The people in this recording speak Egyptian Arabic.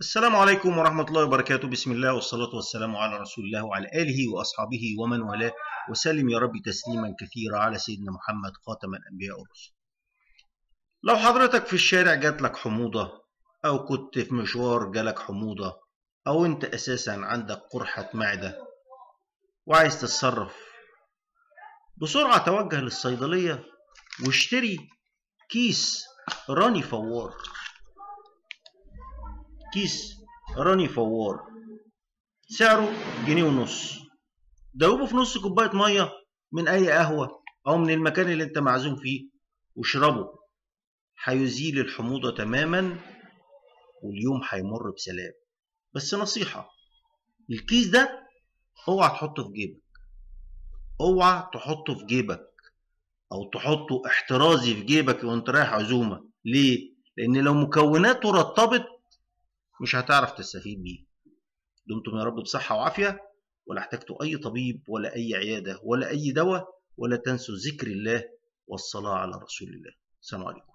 السلام عليكم ورحمة الله وبركاته بسم الله والصلاة والسلام على رسول الله وعلى آله وأصحابه ومن والاه وسلم يا رب تسليما كثيرا على سيدنا محمد خاتم الأنبياء والرسل لو حضرتك في الشارع جات لك حموضة أو كنت في مشوار جالك حموضة أو أنت أساسا عندك قرحة معدة وعايز تتصرف بسرعة توجه للصيدلية واشتري كيس راني فوار كيس راني فوار سعره جنيه ونص دوبه في نص كوباية مية من أي قهوة أو من المكان اللي أنت معزوم فيه واشربه هيزيل الحموضة تماما واليوم هيمر بسلام بس نصيحة الكيس ده اوعى تحطه في جيبك اوعى تحطه في جيبك او تحطه احترازي في جيبك وانت رايح عزومة ليه؟ لان لو مكوناته رطبت مش هتعرف تستفيد بيه دمتم يا رب بصحة وعافية ولا احتجتوا أي طبيب ولا أي عيادة ولا أي دواء ولا تنسوا ذكر الله والصلاة على رسول الله السلام عليكم